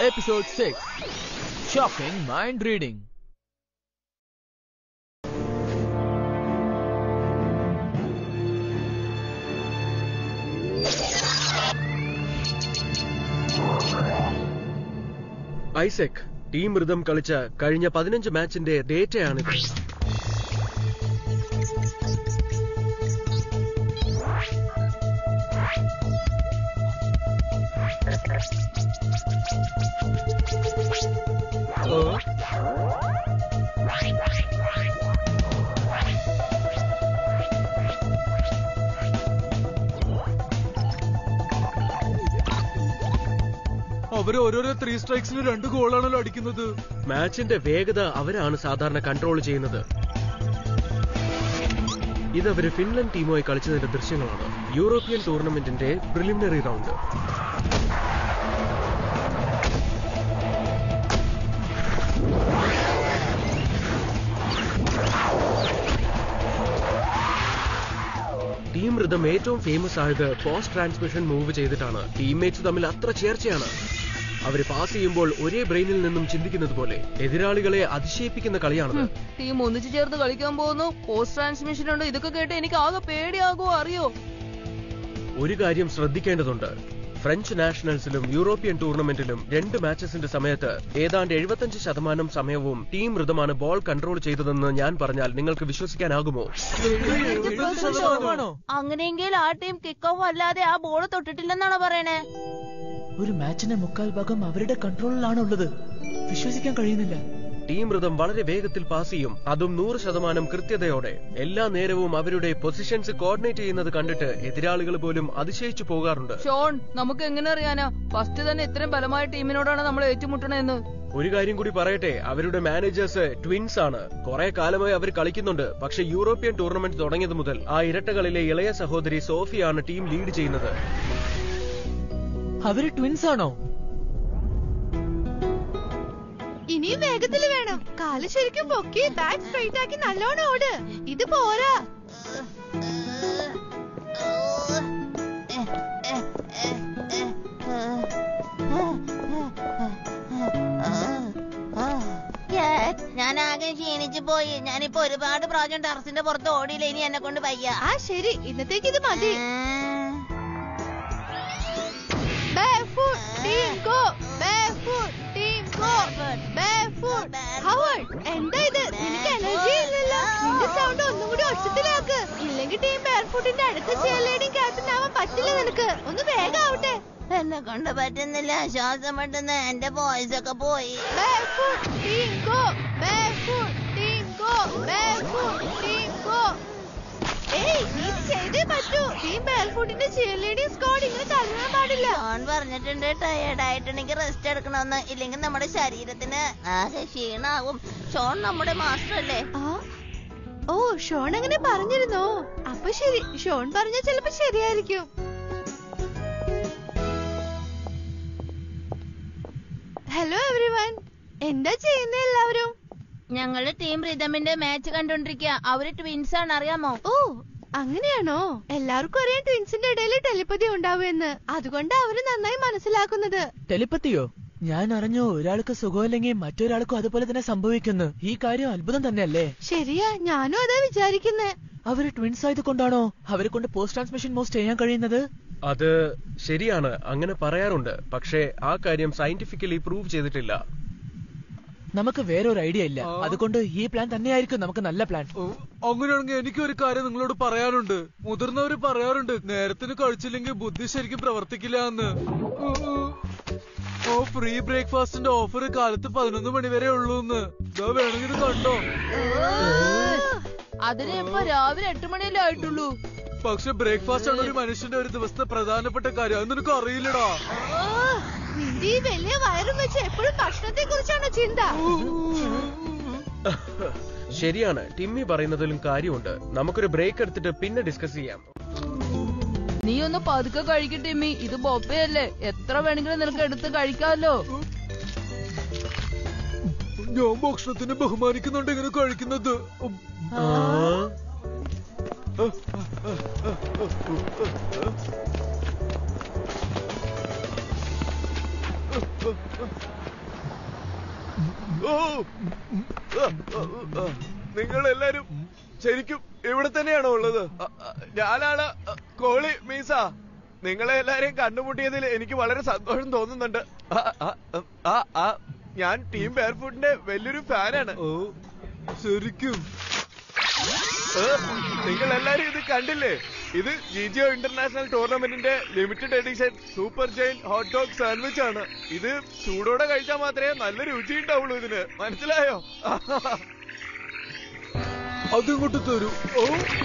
Episode 6 Shocking Mind Reading. Isaac team ഋതം കളിച്ച കഴിഞ്ഞ പതിനഞ്ച് മാച്ചിന്റെ ഡേറ്റയാണിത് അവര് ഓരോരോ ത്രീ സ്ട്രൈക്സിന് രണ്ട് ഗോളാണല്ലോ അടിക്കുന്നത് മാച്ചിന്റെ വേഗത അവരാണ് സാധാരണ കൺട്രോൾ ചെയ്യുന്നത് ഇതവര് ഫിൻലൻഡ് ടീമുമായി കളിച്ചതിന്റെ ദൃശ്യങ്ങളാണ് യൂറോപ്യൻ ടൂർണമെന്റിന്റെ പ്രിലിമിനറി റൗണ്ട് ടീം ഋതം ഏറ്റവും ഫേമസ് ആയത് പോസ്റ്റ് ട്രാൻസ്മിഷൻ മൂവ് ചെയ്തിട്ടാണ് ടീംമേറ്റ്സ് തമ്മിൽ അത്ര ചേർച്ചയാണ് അവര് പാസ് ചെയ്യുമ്പോൾ ഒരേ ബ്രെയിനിൽ നിന്നും ചിന്തിക്കുന്നത് പോലെ എതിരാളികളെ അതിശയിപ്പിക്കുന്ന കളിയാണത് ടീം ഒന്നിച്ചു ചേർന്ന് കളിക്കാൻ പോകുന്നു പോസ്റ്റ് ട്രാൻസ്മിഷൻ ഉണ്ട് ഇതൊക്കെ കേട്ട് എനിക്ക് ആകെ പേടിയാകുമോ അറിയോ ഒരു കാര്യം ശ്രദ്ധിക്കേണ്ടതുണ്ട് ഫ്രഞ്ച് നാഷണൽസിലും യൂറോപ്യൻ ടൂർണമെന്റിലും രണ്ട് മാച്ചസിന്റെ സമയത്ത് ഏതാണ്ട് എഴുപത്തഞ്ച് ശതമാനം സമയവും ടീം ഋതമാണ് ബോൾ കൺട്രോൾ ചെയ്തതെന്ന് ഞാൻ പറഞ്ഞാൽ നിങ്ങൾക്ക് വിശ്വസിക്കാനാകുമോ അങ്ങനെയെങ്കിൽ ആ ടീം കിക്ക് ഓഫ് അല്ലാതെ ആ ബോൾ തൊട്ടിട്ടില്ലെന്നാണ് പറയണേ ഒരു മാച്ചിന്റെ മുക്കാൽ ഭാഗം അവരുടെ കൺട്രോളിലാണുള്ളത് വിശ്വസിക്കാൻ കഴിയുന്നില്ല ടീം ഋതം വളരെ വേഗത്തിൽ പാസ് ചെയ്യും അതും നൂറ് ശതമാനം കൃത്യതയോടെ എല്ലാ നേരവും അവരുടെ പൊസിഷൻസ് കോർഡിനേറ്റ് ചെയ്യുന്നത് കണ്ടിട്ട് എതിരാളികൾ പോലും അതിശയിച്ചു പോകാറുണ്ട് ഷോൺ നമുക്ക് എങ്ങനെ അറിയാനാ ഫസ്റ്റ് തന്നെ ഇത്രയും ബലമായ ടീമിനോടാണ് നമ്മൾ ഏറ്റുമുട്ടണേന്ന് ഒരു കാര്യം കൂടി പറയട്ടെ അവരുടെ മാനേജേഴ്സ് ട്വിൻസ് ആണ് കുറെ കാലമായി അവർ കളിക്കുന്നുണ്ട് പക്ഷെ യൂറോപ്യൻ ടൂർണമെന്റ് തുടങ്ങിയത് മുതൽ ആ ഇരട്ടകളിലെ ഇളയ സഹോദരി സോഫിയാണ് ടീം ലീഡ് ചെയ്യുന്നത് അവര് ട്വിൻസ് ആണോ ഇനിയും വേഗത്തില് വേണം കാല് ശരിക്കും പൊക്കി ബാക്ക് സ്ട്രൈറ്റ് ആക്കി നല്ലോണം ഓട് ഇത് പോരാ ഞാൻ ആകെ ക്ഷീണിച്ചു പോയി ഞാനിപ്പോ ഒരുപാട് പ്രാവശ്യം ടെറസിന്റെ പുറത്ത് ഓടിയില്ല ഇനി എന്നെ കൊണ്ട് വയ്യ ആ ശരി ഇന്നത്തേക്ക് ഇത് മതി Barefoot, team go. Barefoot, team go. Barefoot. Howard, എന്താ ഇത് നിനക്ക് എനർജി ഇല്ലല്ലോ നിന്റെ സൗണ്ട് ഒന്നും കൂടി ഒച്ചത്തിലാക്ക് ഇല്ലെങ്കിൽ ടീം ബാർഫുട്ടിന്റെ അടുത്ത ചെയർലീഡിംഗ് ക്യാപ്റ്റൻ ആവാൻ പറ്റില്ല നിനക്ക് ഒന്ന് വേഗം ആവട്ടെ എന്നെ കൊണ്ട് പറ്റുന്നില്ല ശ്വാസം പെട്ടെന്ന് എന്റെ വോയിസ് ഒക്കെ പോയി Barefoot, team go. Barefoot, team go. Barefoot, team go. ഏയ് നീ ഇത് ചെയ്തേ പറ്റൂ ടീം ബാർഫുട്ടിന്റെ ചെയർലീഡിംഗ് സ്ക്വാഡ് ഇങ്ങനെ തളരാൻ പാടില്ല ഷോൺ പറഞ്ഞിട്ടുണ്ട് ടയേർഡ് ആയിട്ടുണ്ടെങ്കിൽ റെസ്റ്റ് എടുക്കണമെന്ന് ഇല്ലെങ്കിൽ നമ്മുടെ ശരീരത്തിന് ആകെ ക്ഷീണാവും ഷോൺ നമ്മുടെ മാസ്റ്റർ അല്ലേ ആ? ഓ ഷോൺ അങ്ങനെ പറഞ്ഞിരുന്നോ അപ്പൊ ശരി ഷോൺ പറഞ്ഞ ചിലപ്പോ ശരിയായിരിക്കും ഹലോ എവ്രിവൺ എന്താ ചെയ്യുന്ന എല്ലാവരും ഞങ്ങള് ടീം റിതമിന്റെ മാച്ച് കണ്ടോണ്ടിരിക്കുക അവര് ട്വിൻസ് ആണ് അറിയാമോ ഓ അങ്ങനെയാണോ എല്ലാവർക്കും അറിയാം ട്വിൻസിന്റെ ഇടയിൽ ടെലിപ്പതി ഉണ്ടാവുമെന്ന് അതുകൊണ്ട് അവര് നന്നായി മനസ്സിലാക്കുന്നത് ടെലിപ്പത്തിയോ ഞാൻ അറിഞ്ഞു ഒരാൾക്ക് സുഖമില്ലെങ്കിൽ മറ്റൊരാൾക്കും അതുപോലെ തന്നെ സംഭവിക്കുന്നു ഈ കാര്യം അത്ഭുതം തന്നെയല്ലേ ശരിയാ ഞാനും അതാ വിചാരിക്കുന്നേ അവര് ട്വിൻസ് ആയതുകൊണ്ടാണോ അവരെ കൊണ്ട് പോസ്റ്റ് ട്രാൻസ്മിഷൻ മൂവ് ചെയ്യാൻ കഴിയുന്നത് അത് ശരിയാണ് അങ്ങനെ പറയാറുണ്ട് പക്ഷേ ആ കാര്യം സയന്റിഫിക്കലി പ്രൂവ് ചെയ്തിട്ടില്ല നമുക്ക് വേറെ ഒരു ഐഡിയ ഇല്ല അതുകൊണ്ട് ഈ പ്ലാൻ തന്നെയായിരിക്കും നമുക്ക് നല്ല പ്ലാൻ ഓ, അങ്ങനെയാണെങ്കിൽ എനിക്കൊരു കാര്യം നിങ്ങളോട് പറയാനുണ്ട് മുതിർന്നവര് പറയാറുണ്ട് നേരത്തിന് കഴിച്ചില്ലെങ്കിൽ ബുദ്ധി ശരിക്കും പ്രവർത്തിക്കില്ല എന്ന് ഓ ഫ്രീ ബ്രേക്ക്ഫാസ്റ്റിന്റെ ഓഫർ കാലത്ത് പതിനൊന്ന് മണി വരെ ഉള്ളൂ എന്ന് ഇതാ വേണമെങ്കിൽ ഇത് കണ്ടോ അതിന് ഇപ്പൊ രാവിലെ എട്ട് മണിയല്ലേ ആയിട്ടുള്ളൂ പക്ഷെ ബ്രേക്ക്ഫാസ്റ്റ് ആണ് ഒരു മനുഷ്യന്റെ ഒരു ദിവസത്തെ പ്രധാനപ്പെട്ട കാര്യം അത് നിനക്ക് അറിയില്ലടാ ആ, നിന്റെ ഈ വലിയ വയറും വെച്ച് എപ്പോഴും ഭക്ഷണത്തെ കുറിച്ചാണോ ചിന്ത ശരിയാണ് ടിമ്മി പറയുന്നതിലും കാര്യമുണ്ട് നമുക്കൊരു ബ്രേക്ക് എടുത്തിട്ട് പിന്നെ ഡിസ്കസ് ചെയ്യാം നീ ഒന്ന് പതുക്കെ കഴിക്കട്ടെ മീ ഇത് ബൊപ്പയല്ലേ എത്ര വേണമെങ്കിലും നിനക്ക് എടുത്ത് കഴിക്കാമല്ലോ ഞാൻ ഭക്ഷണത്തിനെ ബഹുമാനിക്കുന്നുണ്ട് ഇങ്ങനെ കഴിക്കുന്നത് ആ? നിങ്ങൾ എല്ലാരും ശരിക്കും ഇവിടെ തന്നെയാണോ ഉള്ളത് അ, അ, ഞാനാണ് അ, കോളി മീസ നിങ്ങളെ എല്ലാരെയും കണ്ടുമുട്ടിയതിൽ എനിക്ക് വളരെ സന്തോഷം തോന്നുന്നുണ്ട് ആ, ആ, ആ, ആ, ഞാൻ ടീം ബെയർഫുട്ടിന്റെ വലിയൊരു ഫാനാണ് ഓ ശരിക്കും നിങ്ങൾ എല്ലാരും ഇത് കണ്ടില്ലേ ഇത് ജിജിഒ ഇന്റർനാഷണൽ ടൂർണമെന്റിന്റെ ലിമിറ്റഡ് എഡിഷൻ സൂപ്പർ ജെയിൻ ഹോട്ട് ഡോഗ് സാൻഡ്വിച്ച് ആണ് ഇത് ചൂടോടെ കഴിച്ചാൽ മാത്രമേ നല്ല രുചി ഉണ്ടാവുള്ളൂ ഇതിന് മനസ്സിലായോ അതിങ്ങോട്ട് തരൂ ഓ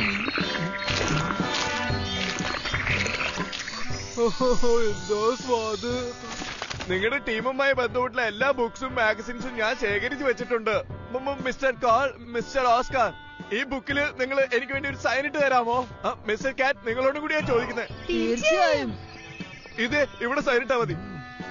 ഓഹോ, എന്താ സ്വാദ് നിങ്ങളുടെ ടീമുമായി ബന്ധപ്പെട്ടുള്ള എല്ലാ ബുക്സും മാഗസിൻസും ഞാൻ ശേഖരിച്ചു വെച്ചിട്ടുണ്ട് മ് മ് മിസ്റ്റർ കാൾ മിസ്റ്റർ ഓസ്കാർ ഈ ബുക്കിൽ നിങ്ങൾ എനിക്ക് വേണ്ടി ഒരു സൈൻ ഇട്ട് തരാമോ ആ, മിസ്റ്റർ കാറ്റ് നിങ്ങളോടും കൂടിയാ ചോദിക്കുന്നത് തീർച്ചയായും ഇത് ഇവിടെ സൈൻ ഇട്ടാ മതി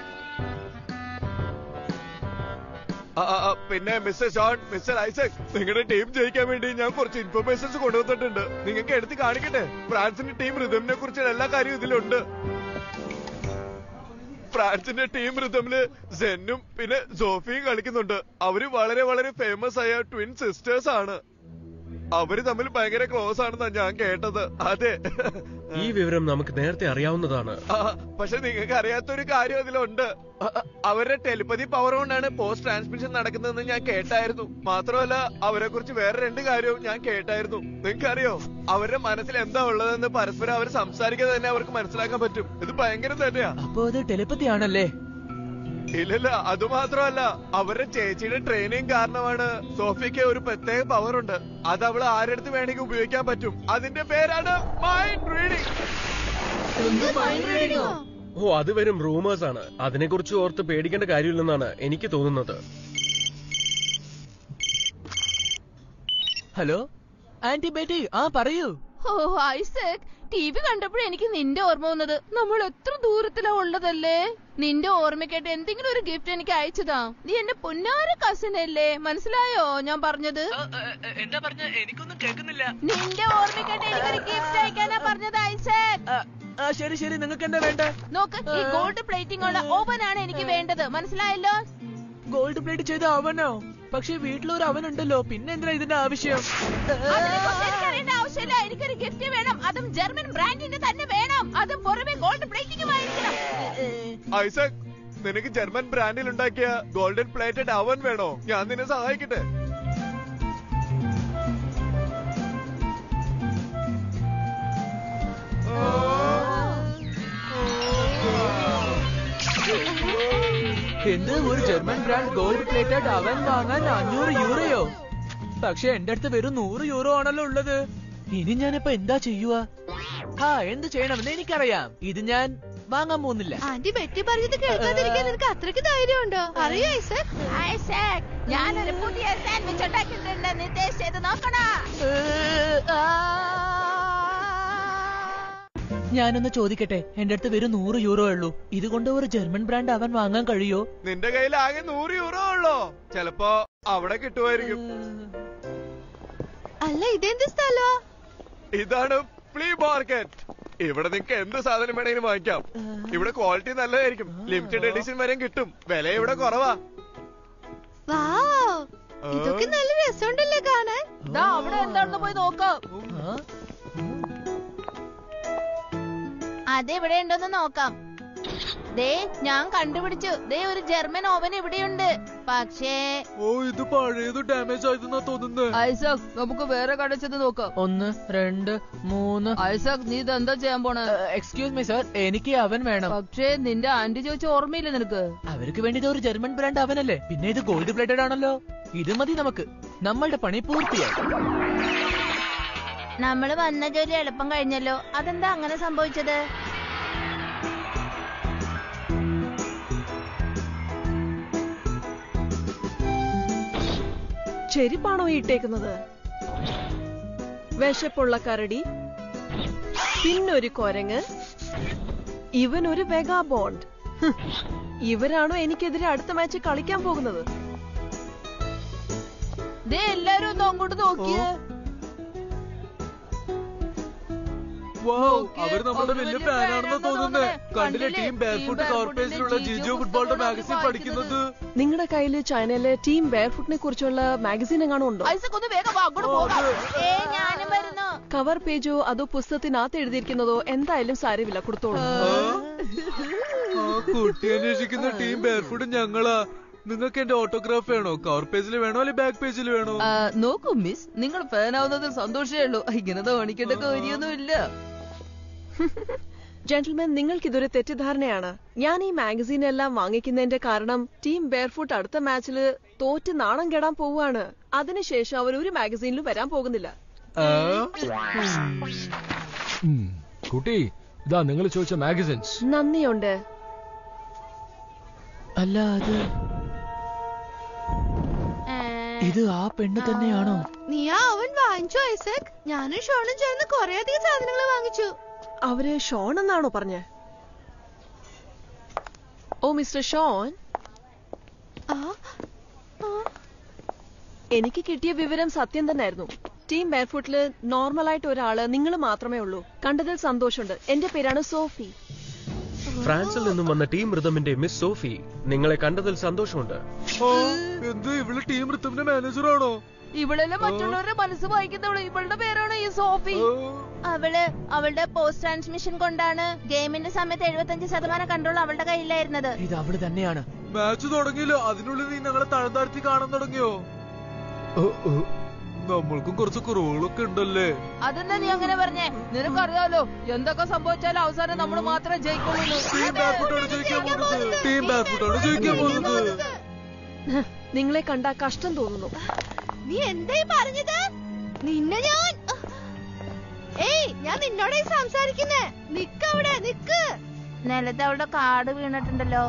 ആ, ആ, ആ, പിന്നെ മിസ്റ്റർ ഷോൺ മിസ്റ്റർ ഐസക് നിങ്ങളുടെ ടീം ജയിക്കാൻ വേണ്ടി ഞാൻ കുറച്ച് ഇൻഫർമേഷൻസ് കൊണ്ടുവന്നിട്ടുണ്ട് നിങ്ങൾക്ക് എടുത്ത് കാണിക്കട്ടെ ഫ്രാൻസിന്റെ ടീം റിതമിനെ കുറിച്ചുള്ള എല്ലാ കാര്യവും ഇതിലുണ്ട് ഫ്രാൻസിന്റെ ടീം റിതമില് സെന്നും പിന്നെ സോഫിയും കളിക്കുന്നുണ്ട് അവര് വളരെ വളരെ ഫേമസ് ആയ ട്വിൻ സിസ്റ്റേഴ്സ് ആണ് അവര് തമ്മിൽ ഭയങ്കര ക്ലോസ് ആണെന്നാ ഞാൻ കേട്ടത് അതെ ഈ വിവരം നമുക്ക് നേരത്തെ അറിയാവുന്നതാണ് ആ, പക്ഷെ നിങ്ങൾക്ക് അറിയാത്തൊരു കാര്യം അതിലുണ്ട് അ, അ, അവരുടെ ടെലിപ്പതി പവർ കൊണ്ടാണ് പോസ്റ്റ് ട്രാൻസ്മിഷൻ നടക്കുന്നതെന്ന് ഞാൻ കേട്ടായിരുന്നു മാത്രമല്ല അവരെ കുറിച്ച് വേറെ രണ്ട് കാര്യവും ഞാൻ കേട്ടായിരുന്നു നിങ്ങൾക്കറിയോ അവരുടെ മനസ്സിൽ എന്താ ഉള്ളതെന്ന് പരസ്പരം അവർ സംസാരിക്കാതെ തന്നെ അവർക്ക് മനസ്സിലാക്കാൻ പറ്റും ഇത് ഭയങ്കരം തന്നെയാ അപ്പോ അത് ടെലിപ്പതി ആണല്ലേ ഇല്ലല്ല അത് മാത്രമല്ല അവരുടെ ചേച്ചിയുടെ ട്രെയിനിങ് കാരണമാണ് സോഫിക്ക് ഒരു പ്രത്യേക പവർ ഉണ്ട് അത് അവള് ആരെടുത്ത് വേണമെങ്കിൽ ഉപയോഗിക്കാൻ പറ്റും അതിന്റെ പേരാണ് മൈൻഡ് റീഡിംഗ് ഓ അത് വെറും റൂമേഴ്സ് ആണ് അതിനെക്കുറിച്ച് ഓർത്ത് പേടിക്കേണ്ട കാര്യമില്ലെന്നാണ് എനിക്ക് തോന്നുന്നത് ഹലോ ആന്റി ബേട്ടി ആ പറയൂ ഓ ഐസക് ടി വി കണ്ടപ്പോഴേ എനിക്ക് നിന്റെ ഓർമ്മ വന്നത് നമ്മൾ എത്ര ദൂരത്തിലാ ഉള്ളതല്ലേ നിന്റെ ഓർമ്മയ്ക്കായിട്ട് എന്തെങ്കിലും ഒരു ഗിഫ്റ്റ് എനിക്ക് അയച്ചതാ നീ എന്റെ പൊന്നാര കസിൻ അല്ലേ മനസ്സിലായോ ഞാൻ പറഞ്ഞത് എന്താ പറഞ്ഞ എനിക്കൊന്നും കേൾക്കുന്നില്ല നിന്റെ ഓർമ്മയ്ക്കായിട്ട് എനിക്കൊരു ഗിഫ്റ്റ് അയക്കാനാ പറഞ്ഞത് ഐസക് ആ ശരി ശരി നിങ്ങൾക്ക് എന്താ വേണ്ട നോക്ക് ഈ ഗോൾഡ് പ്ലേറ്റിംഗ് ഉള്ള ഓവൻ ആണ് എനിക്ക് വേണ്ടത് മനസ്സിലായല്ലോ ഗോൾഡ് പ്ലേറ്റ് ചെയ്ത അവനോ പക്ഷെ വീട്ടിലൊരു അവനുണ്ടല്ലോ പിന്നെ എന്തിനാ ഇതിന്റെ ആവശ്യം അതിനെക്കുറിച്ച് എനിക്കറിയേണ്ട ആവശ്യമില്ല എനിക്കൊരു ഗിഫ്റ്റ് വേണം അതും ജർമ്മൻ ബ്രാൻഡിന്റെ തന്നെ വേണം അതും പുറമെ ഗോൾഡ് പ്ലേറ്റിംഗുമായിരിക്കണം ഐസക് നിനക്ക് ജർമ്മൻ ബ്രാൻഡിൽ ഉണ്ടാക്കിയ ഗോൾഡൻ പ്ലേറ്റഡ് അവൻ വേണോ ഞാൻ നിന്നെ സഹായിക്കട്ടെ എന്ത് ഒരു ജർമ്മൻ ബ്രാൻഡ് ഗോൾഡ് പ്ലേറ്റഡ് അവൻ വാങ്ങാൻ അഞ്ഞൂറ് യൂറോയോ പക്ഷെ എന്റെ അടുത്ത് വെറും നൂറ് യൂറോ ആണല്ലോ ഉള്ളത് ഇനി ഞാനിപ്പോ എന്താ ചെയ്യുക ആ എന്ത് ചെയ്യണമെന്ന് എനിക്കറിയാം ഇത് ഞാൻ വാങ്ങാൻ പോകുന്നില്ല ആന്റി ബെറ്റി പറഞ്ഞത് കേൾക്കാതിരിക്കാൻ നിനക്ക് അത്രയ്ക്ക് ധൈര്യമുണ്ടോ അറിയോ ഐസക് ഐസക് ഞാനൊരു പുതിയ സാൻഡ്വിച്ച് ഉണ്ടാക്കിയിട്ടുണ്ട് നീ ടേസ്റ്റ് ചെയ്ത് നോക്കണോ ഞാനൊന്ന് ചോദിക്കട്ടെ എന്റെ അടുത്ത് വെറും നൂറ് യൂറോ ഉള്ളൂ ഇതുകൊണ്ട് ഒരു ജർമ്മൻ ബ്രാൻഡ് അവൻ വാങ്ങാൻ കഴിയോ നിന്റെ കയ്യിൽ ആകെ നൂറ് യൂറോ ഉള്ളോ ചെലപ്പോ അവിടെ കിട്ടുമായിരിക്കും അല്ല ഇതെന്ത് സ്ഥലോ ഇതാണ് ഫ്ലീ മാർക്കറ്റ് ഇവിടെ നിങ്ങക്ക് എന്ത് സാധനം വേണമെങ്കിലും വാങ്ങിക്കാം ഇവിടെ ക്വാളിറ്റി നല്ലതായിരിക്കും ലിമിറ്റഡ് എഡിഷൻ വരെ കിട്ടും വില ഇവിടെ കുറവാ വാവ് ഇതൊക്കെ നല്ല രസമുണ്ടല്ലോ കാണാൻ ദാ അവിടെ എന്താണെന്ന് പോയി നോക്കാം ആ? അതെവിടെ ഉണ്ടെന്ന് നോക്കാം ദേ ഞാൻ കണ്ടുപിടിച്ചു ദേ ഒരു ജർമ്മൻ ഓവൻ ഇവിടെയുണ്ട് പക്ഷേ ഓ ഇത് പഴയത് ഡാമേജ് ആയതെന്നാ തോന്നുന്നത് ഐസക് നമുക്ക് വേറെ കട ചെന്ന് നോക്കാം ഒന്ന് രണ്ട് മൂന്ന് ഐസക് നീ ഇതെന്താ ചെയ്യാൻ പോണ എക്സ്ക്യൂസ് മീ സർ എനിക്ക് അവൻ വേണം പക്ഷേ നിന്റെ ആന്റി ചോദിച്ച ഓർമ്മയില്ല നിനക്ക് അവർക്ക് വേണ്ടി ഇത് ഒരു ജർമ്മൻ ബ്രാൻഡ് അവനല്ലേ പിന്നെ ഇത് ഗോൾഡ് പ്ലേറ്റഡ് ആണല്ലോ ഇത് മതി നമുക്ക് നമ്മളുടെ പണി പൂർത്തിയായി നമ്മള് വന്ന ജോലി എളുപ്പം കഴിഞ്ഞല്ലോ അതെന്താ അങ്ങനെ സംഭവിച്ചത് ചെരിപ്പാണോ ഈ ഇട്ടേക്കുന്നത് വിശപ്പുള്ള കരടി പിന്നൊരു കൊരങ്ങ് ഇവനൊരു വെഗാ ബോണ്ട് ഹ്, ഇവരാണോ എനിക്കെതിരെ അടുത്ത മാച്ച് കളിക്കാൻ പോകുന്നത് ദേ എല്ലാരും ഒന്ന് അങ്ങോട്ട് നോക്കിയേ വൗ, നോക്കിയേ, അവര് നമ്മുടെ അവര് വലിയ വലിയ ഫാനാണെന്ന് ഫാനാണെന്ന് തോന്നുന്നേ തോന്നുന്നേ. കണ്ടില്ലേ കണ്ടില്ലേ? ടീം ബാരെഫുട്ട് ടീം കവർ ബാരെഫുട്ടിന്റെ പേജിലുള്ള ജിജോ ജിജോ ഫുട്ബോളിന്റെ പുസ്തകമാണ് മാഗസിൻ വായിക്കുന്നത്. പഠിക്കുന്നത് നിങ്ങളുടെ കയ്യിൽ ചൈനയിലെ ടീം ബെയർഫുട്ടിനെ കുറിച്ചുള്ള മാഗസീൻ എങ്ങാനും ഉണ്ടോ ഐസക് ഒന്ന് വേഗം വാ, അങ്ങോട്ട് ഓ, പോകാം അത് ഏ ഞാനും വരുന്നു കവർ പേജോ അതോ പുസ്തകത്തിനകത്ത് എഴുതിയിരിക്കുന്നതോ എന്തായാലും സാരമില്ല കൊടുത്തോളൂ ആ കുട്ടി അന്വേഷിക്കുന്ന ടീം ബാരെഫുട്ട് ഞങ്ങളാ നിങ്ങൾക്ക് എന്റെ ഓട്ടോഗ്രാഫ് വേണോ കവർ പേജിൽ വേണോ അല്ലെ ബാക്ക് പേജിൽ വേണോ ആ, നോക്കൂ മിസ് നിങ്ങൾ ഫാൻ ആവുന്നതിൽ സന്തോഷമേ ഉള്ളൂ ഇങ്ങനെ തോന്നിക്കേണ്ട കാര്യമൊന്നുമില്ല ജെന്റിൽമാൻ നിങ്ങൾക്കിതൊരു തെറ്റിദ്ധാരണയാണ് ഞാൻ ഈ മാഗസീൻ എല്ലാം വാങ്ങിക്കുന്നതിന്റെ കാരണം ടീം ബെയർഫുട്ട് അടുത്ത മാച്ചിൽ തോറ്റ് നാണം കെടാൻ പോവുകയാണ് അതിനുശേഷം അവർ ഒരു മാഗസീനിലും വരാൻ പോകുന്നില്ല ഉം. കുട്ടി ഇതാ നിങ്ങൾ ചോദിച്ച മാഗസിൻസ് നന്ദിയുണ്ട് അല്ല അത് ഇത് ആ പെണ്ണ് തന്നെയാണോ നീ ആ അവൻ വാങ്ങിച്ചോ ഐസക് ഞാനും ഷോണും ചേർന്ന് കൊറേ അധികം സാധനങ്ങൾ വാങ്ങിച്ചു അവര് ഷോൺ എന്നാണോ പറഞ്ഞ് ഓ മിസ്റ്റർ ഷോൺ ആ ആ, എനിക്ക് കിട്ടിയ വിവരം സത്യം തന്നെയായിരുന്നു ടീം ബെയർഫുട്ടില് നോർമൽ ആയിട്ട് ഒരാള് നിങ്ങൾ മാത്രമേ ഉള്ളൂ കണ്ടതിൽ സന്തോഷമുണ്ട് എന്റെ പേരാണ് സോഫി ഫ്രാൻസിൽ നിന്നും വന്ന ടീം റിതമിന്റെ മിസ് സോഫി നിങ്ങളെ കണ്ടതിൽ സന്തോഷമുണ്ട് ആ, എന്ത് ഇവള് ടീം ഋത്തുവിന്റെ മാനേജറാണോ ഇവളെല്ലാം മറ്റുള്ളവരുടെ മനസ്സ് വായിക്കുന്നവള് ഇവളുടെ പേരാണ് ഈ സോഫി അവള് അവളുടെ പോസ്റ്റ് ട്രാൻസ്മിഷൻ കൊണ്ടാണ് ഗെയിമിന്റെ സമയത്ത് എഴുപത്തഞ്ച് ശതമാനം കൺട്രോൾ അവളുടെ കയ്യിലായിരുന്നത് ഇത് അവള് തന്നെയാണ് മാച്ച് തുടങ്ങിയില്ല അതിനുള്ളിൽ നീ ഞങ്ങളെ താഴ്ന്നു താഴ്ത്തി കാണാൻ തുടങ്ങിയോ ഓ, ഓ. നമ്മൾക്കും കുറച്ച് കുറവുകളൊക്കെ ഉണ്ടല്ലേ അതെന്താ നീ അങ്ങനെ പറഞ്ഞേ നിനക്കറിയാലോ എന്തൊക്കെ സംഭവിച്ചാലും അവസാനം നമ്മൾ മാത്രമേ ജയിക്കുള്ളൂ ടീം ബാർഫുട്ടാണ് ജയിക്കാൻ പോകുന്നത് ടീം ബാർഫുട്ടാണ് ജയിക്കാൻ പോകുന്നത് നിങ്ങളെ കണ്ട കഷ്ടം തോന്നുന്നു നീ എന്തായി പറഞ്ഞത് നിന്നെ ഞാൻ ഏയ് ഞാൻ നിന്നോടെ സംസാരിക്കുന്നേ നിക്ക് അവിടെ നിക്ക് നിലത്ത് അവളുടെ കാർഡ് വീണിട്ടുണ്ടല്ലോ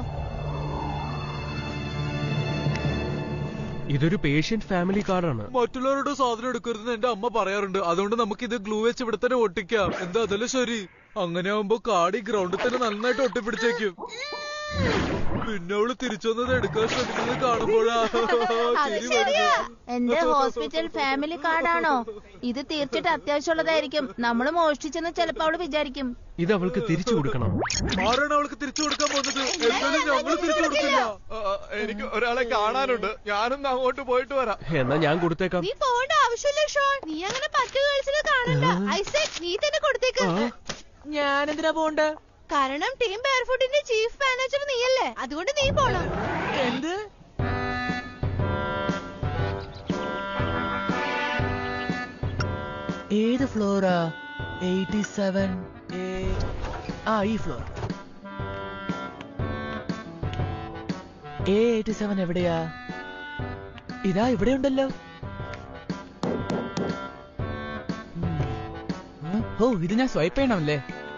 ഇതൊരു പേഷ്യന്റ് ഫാമിലി കാർഡാണ് മറ്റുള്ളവരുടെ സാധനം എടുക്കരുതെന്ന് എന്റെ അമ്മ പറയാറുണ്ട് അതുകൊണ്ട് നമുക്ക് ഇത് ഗ്ലൂ വെച്ച് ഇവിടെ തന്നെ ഒട്ടിക്കാം എന്താ അതല്ലേ ശരി അങ്ങനെ ആവുമ്പോ കാടി ഗ്രൗണ്ടിൽ തന്നെ നന്നായിട്ട് ഒട്ടിപ്പിടിച്ചേക്കും പിന്നെ അവള് തിരിച്ചു വന്നത് എടുക്കാൻ ശ്രമിക്കുന്നത് കാണുമ്പോഴാ അത് ചിരി ശരിയാ വരുന്നു. എന്റെ ഹോസ്പിറ്റൽ ഫാമിലി കാർഡാണോ ഇത് തീർച്ചയായിട്ടും അത്യാവശ്യമുള്ളതായിരിക്കും നമ്മൾ മോഷ്ടിച്ചെന്ന് ചിലപ്പോ അവള് വിചാരിക്കും ഇത് അവൾക്ക് തിരിച്ചു കൊടുക്കണം ആരാണ് അവൾക്ക് തിരിച്ചു കൊടുക്കാൻ പോകുന്നത് എന്തായാലും ഞങ്ങള് തിരിച്ചു കൊടുക്കില്ല എനിക്ക് ഒരാളെ കാണാനുണ്ട് ഞാനൊന്ന് അങ്ങോട്ട് പോയിട്ട് വരാം എന്നാ ഞാൻ കൊടുത്തേക്കാം നീ പോകേണ്ട ആവശ്യമില്ല ഷോൺ നീ അങ്ങനെ പത്ത് ഗേൾസിനെ കാണണ്ട ഐസക് നീ തന്നെ കൊടുത്തേക്ക് ഞാൻ എന്തിനാ പോണ്ട കാരണം ടീം ബെയർഫുട്ടിന്റെ ചീഫ് മാനേജർ നീയല്ലേ അതുകൊണ്ട് നീ പോണം എന്ത് ഏത് ഫ്ലോറാ എയ്റ്റി സെവൻ ആ ഈ ഫ്ലോർ എ എയ്റ്റി സെവൻ എവിടെയാ ഇതാ ഇവിടെ ഉണ്ടല്ലോ ഉം. ഉം. ഓ ഇത് ഞാൻ സ്വൈപ്പ് ചെയ്യണമല്ലേ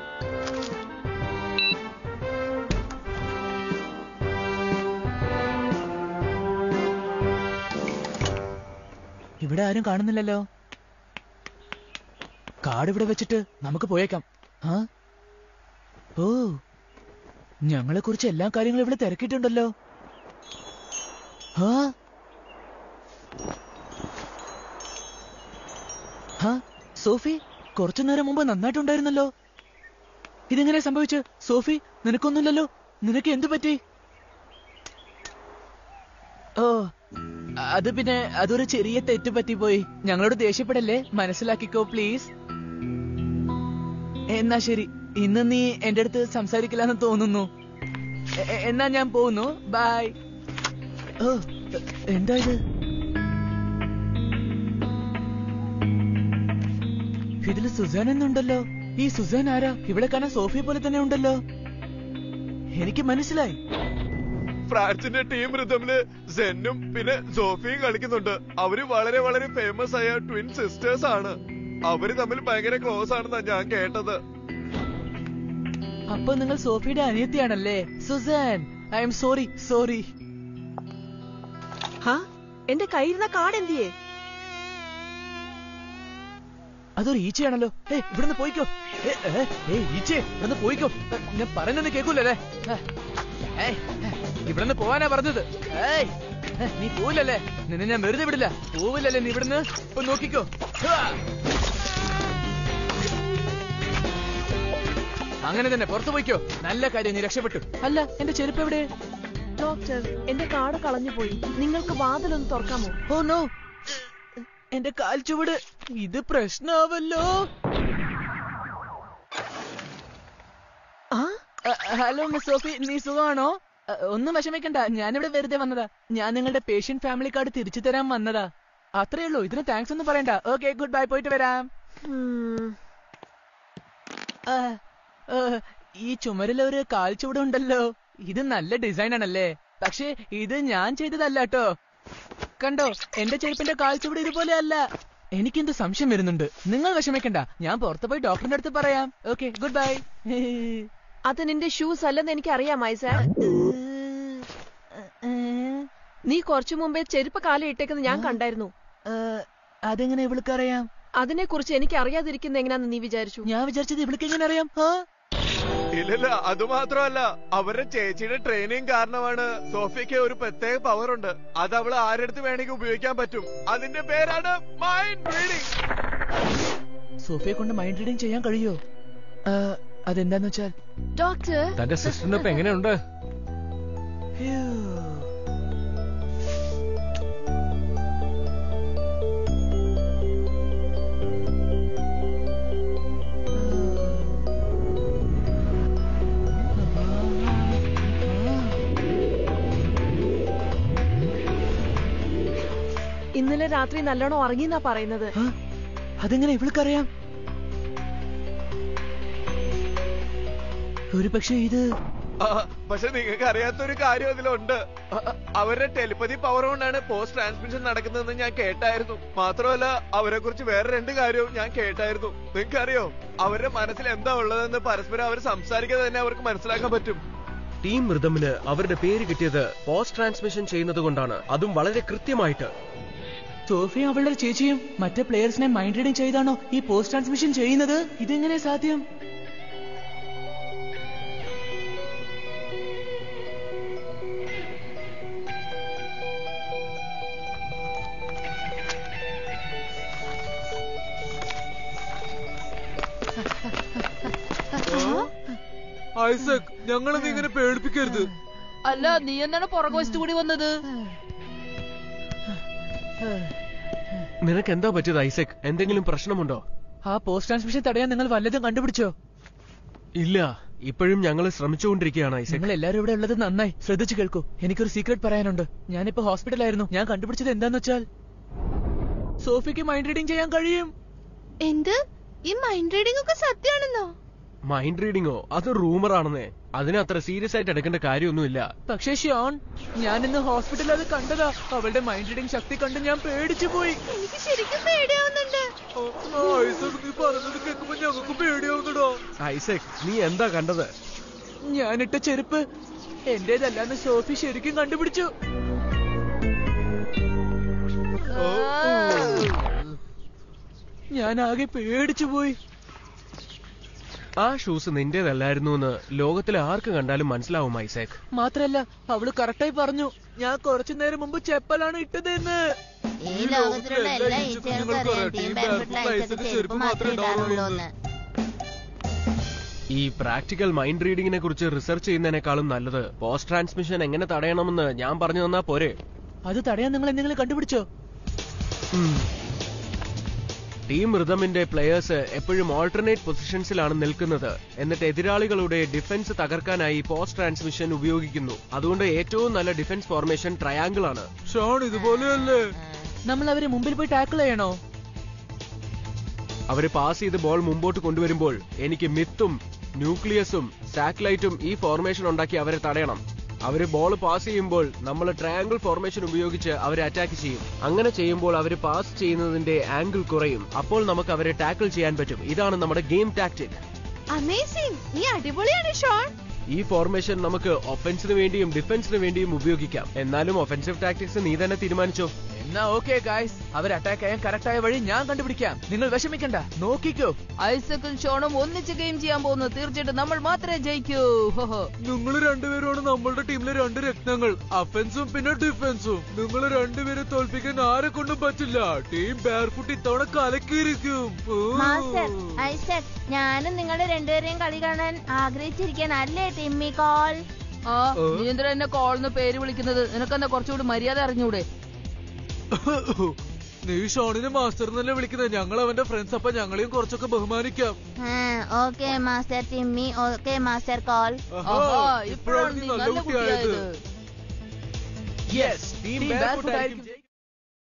ഇവിടെ ആരും കാണുന്നില്ലല്ലോ കാർഡ് ഇവിടെ വെച്ചിട്ട് നമുക്ക് പോയേക്കാം ആ ഓ ഞങ്ങളെ കുറിച്ച് എല്ലാ കാര്യങ്ങളും ഇവിടെ തിരക്കിയിട്ടുണ്ടല്ലോ ആ ആ സോഫി കുറച്ചു നേരം മുമ്പ് നന്നായിട്ടുണ്ടായിരുന്നല്ലോ ഇതെങ്ങനെ സംഭവിച്ചു സോഫി നിനക്കൊന്നുമില്ലല്ലോ നിനക്ക് എന്തു പറ്റി ഓ അത് പിന്നെ അതൊരു ചെറിയ തെറ്റ് പറ്റിപ്പോയി ഞങ്ങളോട് ദേഷ്യപ്പെടല്ലേ മനസ്സിലാക്കിക്കോ പ്ലീസ് എന്നാ ശരി ഇന്ന് നീ എന്റെ അടുത്ത് സംസാരിക്കില്ലെന്ന് തോന്നുന്നു എ- എ- എന്നാ ഞാൻ പോകുന്നു ബൈ ഓ എ- എന്താ ഇത് ഇതില് സുസാൻ എന്നുണ്ടല്ലോ ഈ സുസാൻ ആരാ ഇവിടെ കാണാൻ സോഫിയെ പോലെ തന്നെ ഉണ്ടല്ലോ എനിക്ക് മനസ്സിലായി ഫ്രാൻസിന്റെ ടീം റിതമില് സെന്നും പിന്നെ സോഫിയും കളിക്കുന്നുണ്ട് അവര് വളരെ വളരെ ഫേമസ് ആയ ട്വിൻ സിസ്റ്റേഴ്സ് ആണ് അവര് തമ്മിൽ ഭയങ്കര ക്ലോസ് ആണെന്നാ ഞാൻ കേട്ടത് അപ്പൊ നിങ്ങൾ സോഫിയുടെ അനിയത്തിയാണല്ലേ Susan I'm sorry sorry ഹാ എന്റെ കയ്യിരുന്ന കാർഡ് എന്തിയേ അതൊരു ഈച്ചയാണല്ലോ ഏ ഇവിടുന്ന് പോയിക്കോ ഏ, ഏ, ഏ ഈച്ചേ ഇവിടുന്ന് പോയിക്കോ ഏ, ഞാൻ പറയുന്നത് കേൾക്കൂലല്ലേ ഏ, ഏ, ഏ, ഇവിടുന്ന് പോവാനാ പറഞ്ഞത് ഏയ് ഏ, നീ പോവില്ലല്ലേ നിന്നെ ഞാൻ വെറുതെ വിടില്ല പോവില്ലല്ലേ നീ ഇവിടുന്ന് ഇപ്പൊ നോക്കിക്കോ ആ. അങ്ങനെ തന്നെ പുറത്തു പോയിക്കോ നല്ല കാര്യം നീ രക്ഷപ്പെട്ടു അല്ല എന്റെ ചെരുപ്പ് എവിടെ ഡോക്ടർ എന്റെ കാട് കളഞ്ഞു പോയി നിങ്ങൾക്ക് വാതിലൊന്ന് തുറക്കാമോ ഓ നോ എന്റെ കാൽ ചുവട് ഇത് പ്രശ്നാവല്ലോ ആ അ, ഹലോ മിസ് സോഫി നീ സുഖമാണോ അ, ഒന്നും വിഷമിക്കണ്ട ഞാനിവിടെ വെറുതെ വന്നതാ ഞാൻ നിങ്ങളുടെ പേഷ്യന്റ് ഫാമിലി കാർഡ് തിരിച്ചു തരാൻ വന്നതാ അത്രേ ഉള്ളൂ ഇതിന് താങ്ക്സ് ഒന്നും പറയണ്ട ഓക്കെ ഗുഡ് ബൈ പോയിട്ട് വരാം ഉം. ആ, ആ, ഈ ചുമരിൽ ഒരു കാൽച്ചുവട് ഉണ്ടല്ലോ ഇത് നല്ല ഡിസൈൻ ആണല്ലേ പക്ഷേ ഇത് ഞാൻ ചെയ്തതല്ല കേട്ടോ കണ്ടോ എന്റെ ചെരുപ്പിന്റെ കാൽച്ചുവട് ഇതുപോലെ അല്ല എനിക്കെന്ത് സംശയം വരുന്നുണ്ട് നിങ്ങൾ വിഷമിക്കണ്ട ഞാൻ പുറത്ത് പോയി ഡോക്ടറിന്റെ അടുത്ത് പറയാം ഓക്കെ ഗുഡ് ബൈ അത് നിന്റെ ഷൂസ് അല്ലെന്ന് എനിക്ക് അറിയാം ഐസ നീ കുറച്ചു മുമ്പേ ചെരുപ്പ് കാലം ഇട്ടേക്കുന്നത് ഞാൻ കണ്ടായിരുന്നു അതെങ്ങനെ ഇവൾക്കറിയാം അതിനെ കുറിച്ച് എനിക്ക് അറിയാതിരിക്കുന്ന എങ്ങനെയാന്ന് നീ വിചാരിച്ചു ഞാൻ വിചാരിച്ചത് ഇവൾക്ക് എങ്ങനെ അറിയാം ആ ഇല്ലല്ല അത് മാത്രമല്ല അവരുടെ ചേച്ചിയുടെ ട്രെയിനിങ് കാരണമാണ് സോഫിയക്ക് ഒരു പ്രത്യേക പവർ ഉണ്ട് അത് അവൾ ആരെടുത്ത് വേണമെങ്കിൽ ഉപയോഗിക്കാൻ പറ്റും അതിന്റെ പേരാണ് മൈൻഡ് റീഡിംഗ് സോഫിയെ കൊണ്ട് മൈൻഡ് റീഡിങ് ചെയ്യാൻ കഴിയോ ആ, അതെന്താന്ന് വെച്ചാൽ ഡോക്ടർ തന്റെ സിസ്റ്ററിന് ഇപ്പൊ എങ്ങനെയുണ്ട് ഇന്നലെ രാത്രി നല്ലോണം ഉറങ്ങിന്നാ പറയുന്നത് ആ, അതെങ്ങനെ ഇവൾക്കറിയാം ഒരു പക്ഷേ ഇത് ആ, പക്ഷെ നിങ്ങൾക്ക് അറിയാത്തൊരു കാര്യം അതിലുണ്ട് ആ, ആ, അവരുടെ ടെലിപ്പതി പവർ കൊണ്ടാണ് പോസ്റ്റ് ട്രാൻസ്മിഷൻ നടക്കുന്നതെന്ന് ഞാൻ കേട്ടായിരുന്നു മാത്രമല്ല അവരെ കുറിച്ച് വേറെ രണ്ട് കാര്യവും ഞാൻ കേട്ടായിരുന്നു നിങ്ങൾക്ക് അറിയോ അവരുടെ മനസ്സിൽ എന്താ ഉള്ളതെന്ന് പരസ്പരം അവർ സംസാരിക്കാതെ തന്നെ അവർക്ക് മനസ്സിലാക്കാൻ പറ്റും ടീം റിതമിന് അവരുടെ പേര് കിട്ടിയത് പോസ്റ്റ് ട്രാൻസ്മിഷൻ ചെയ്യുന്നത് കൊണ്ടാണ് അതും വളരെ കൃത്യമായിട്ട് സോഫിയും അവളുടെ ചേച്ചിയും മറ്റേ പ്ലേയേഴ്സിനെ മൈൻഡ് റീഡിംഗ് ചെയ്താണോ ഈ പോസ്റ്റ് ട്രാൻസ്മിഷൻ ചെയ്യുന്നത് ഇതെങ്ങനെ സാധ്യം ഐസക് ഞങ്ങളെ ഇങ്ങനെ പേടിപ്പിക്കരുത് അല്ല നീ എന്താണ് പുറകുവശത്തു കൂടി വന്നത് നിനക്ക് എന്താ പറ്റിയത് ഐസക് എന്തെങ്കിലും പ്രശ്നമുണ്ടോ ആ പോസ്റ്റ് ട്രാൻസ്മിഷൻ തടയാൻ നിങ്ങൾ വല്ലതും കണ്ടുപിടിച്ചോ ഇല്ല ഇപ്പോഴും ഞങ്ങൾ ശ്രമിച്ചുകൊണ്ടിരിക്കുകയാണ് ഐസക് നിങ്ങൾ എല്ലാരും ഇവിടെ ഉള്ളത് നന്നായി ശ്രദ്ധിച്ചു കേൾക്കൂ എനിക്കൊരു സീക്രട്ട് പറയാനുണ്ട് ഞാനിപ്പോ ഹോസ്പിറ്റലായിരുന്നു ഞാൻ കണ്ടുപിടിച്ചത് എന്താന്ന് വെച്ചാൽ സോഫിക്ക് മൈൻഡ് റീഡിംഗ് ചെയ്യാൻ കഴിയും എന്ത് ഈ മൈൻഡ് റീഡിംഗ് ഒക്കെ സത്യമാണെന്നോ മൈൻഡ് റീഡിങ്ങോ അത് റൂമറാണെന്നേ അതിന് അത്ര സീരിയസ് ആയിട്ട് എടുക്കേണ്ട കാര്യമൊന്നുമില്ല പക്ഷേ ഷ്യോൺ ഞാൻ ഇന്ന് ഹോസ്പിറ്റലിൽ അത് കണ്ടതാ അവളുടെ മൈൻഡ് റീഡിംഗ് ശക്തി കണ്ട് ഞാൻ പേടിച്ചു പോയി എനിക്ക് ശരിക്കും പേടിയാവുന്നുണ്ട് ആ, ഐസക് നീ പറഞ്ഞത് കേൾക്കുമ്പോ ഞങ്ങൾക്ക് പേടിയാവുന്നടോ ഐസക് നീ എന്താ കണ്ടത് ഞാനിട്ട ചെരുപ്പ് എന്റേതല്ലാന്ന് സോഫി ശരിക്കും കണ്ടുപിടിച്ചു ഞാൻ ആകെ പേടിച്ചു പോയി ആ ഷൂസ് നിന്റേതല്ലായിരുന്നു എന്ന് ലോകത്തിലെ ആർക്ക് കണ്ടാലും മനസ്സിലാവും ഐസക് മാത്രല്ല അവള് കറക്റ്റായി പറഞ്ഞു ഞാൻ കുറച്ചു നേരം മുമ്പ് ചെപ്പലാണ് ഇട്ടതെന്ന് ഈ ലോകത്തിലുള്ള എല്ലാ ഈച്ചകൾക്കും അറിയാം ടീം ബാൻഫുട്ടിൽ അയച്ചത് ചെരുപ്പ് മാത്രമേ ഇടാറുള്ളൂ എന്ന് ഈ പ്രാക്ടിക്കൽ മൈൻഡ് റീഡിങ്ങിനെ കുറിച്ച് റിസർച്ച് ചെയ്യുന്നതിനേക്കാളും നല്ലത് പോസ്റ്റ് ട്രാൻസ്മിഷൻ എങ്ങനെ തടയണമെന്ന് ഞാൻ പറഞ്ഞു തന്നാ പോരെ അത് തടയാൻ നിങ്ങൾ എന്തെങ്കിലും കണ്ടുപിടിച്ചോ ടീം റിതമിന്റെ പ്ലെയേഴ്സ് എപ്പോഴും ഓൾട്ടർനേറ്റ് പൊസിഷൻസിലാണ് നിൽക്കുന്നത് എന്നിട്ട് എതിരാളികളുടെ ഡിഫൻസ് തകർക്കാനായി പോസ്റ്റ് ട്രാൻസ്മിഷൻ ഉപയോഗിക്കുന്നു അതുകൊണ്ട് ഏറ്റവും നല്ല ഡിഫൻസ് ഫോർമേഷൻ ട്രയാങ്കിൾ ആണ് ഷോൺ ഇതുപോലെയല്ലേ നമ്മൾ അവരെ മുമ്പിൽ പോയി ടാക്കിൾ ചെയ്യണോ അവര് പാസ് ചെയ്ത് ബോൾ മുമ്പോട്ട് കൊണ്ടുവരുമ്പോൾ എനിക്ക് മിത്തും ന്യൂക്ലിയസും സാറ്റലൈറ്റും ഈ ഫോർമേഷൻ ഉണ്ടാക്കി അവരെ തടയണം അവര് ബോൾ പാസ് ചെയ്യുമ്പോൾ നമ്മൾ ട്രയാങ്കിൾ ഫോർമേഷൻ ഉപയോഗിച്ച് അവരെ അറ്റാക്ക് ചെയ്യും അങ്ങനെ ചെയ്യുമ്പോൾ അവര് പാസ് ചെയ്യുന്നതിന്റെ ആംഗിൾ കുറയും അപ്പോൾ നമുക്ക് അവരെ ടാക്കിൾ ചെയ്യാൻ പറ്റും ഇതാണ് നമ്മുടെ ഗെയിം ടാക്ടിക് അമേസിംഗ് നീ അടിപൊളിയാണ് ഷോൺ ഈ ഫോർമേഷൻ നമുക്ക് ഒഫൻസിന് വേണ്ടിയും ഡിഫൻസിന് വേണ്ടിയും ഉപയോഗിക്കാം എന്നാലും ഒഫൻസീവ് ടാക്ടിക്സ് നീ തന്നെ തീരുമാനിച്ചോ എന്നാ ഓക്കെ ഗായ്സ് അവർ അറ്റാക്ക് ചെയ്യാൻ കറക്റ്റ് ആയ വഴി ഞാൻ കണ്ടുപിടിക്കാം നിങ്ങൾ വിഷമിക്കണ്ട നോക്കിക്കോ ഐസക്കും ഷോണും ഒന്നിച്ച് ഗെയിം ചെയ്യാൻ പോകുന്നു തീർച്ചയായിട്ടും നമ്മൾ മാത്രമേ ജയിക്കൂ ഹോഹോ. നിങ്ങൾ രണ്ടുപേരുമാണ് നമ്മളുടെ ടീമിലെ രണ്ട് രത്നങ്ങൾ അഫൻസും പിന്നെ ഡിഫൻസും നിങ്ങൾ രണ്ടുപേരെ തോൽപ്പിക്കാൻ ആരെ കൊണ്ടും പറ്റില്ല ടീം ബാർഫുട്ട് ഇത്തവണ കലക്കിയിരിക്കും ഊ. മാസ്റ്റർ ഐസക് ഞാനും നിങ്ങളുടെ രണ്ടുപേരെയും കളി കാണാൻ ആഗ്രഹിച്ചിരിക്കാൻ അല്ലേ ടിമ്മി കോൾ ആ നീ എന്തിനാ എന്നെ കോൾന്ന് പേര് വിളിക്കുന്നത് നിനക്കെന്താ കുറച്ചുകൂടി മര്യാദ അറിഞ്ഞൂടെ നീ ഷോണിനെ മാസ്റ്റർ എന്നല്ലേ വിളിക്കുന്നത് ഞങ്ങൾ അവന്റെ ഫ്രണ്ട്സ് അപ്പൊ ഞങ്ങളെയും കുറച്ചൊക്കെ ബഹുമാനിക്കാം okay master Timmy okay master Cole ആഹാ, ആഹാ, ഇപ്പോഴാണ് നീ നല്ല കുട്ടിയായത് കുട്ടിയായത് യെസ് ടീം ബാർഫുട്ട് ആയിരിക്കും ജയിക്കുക.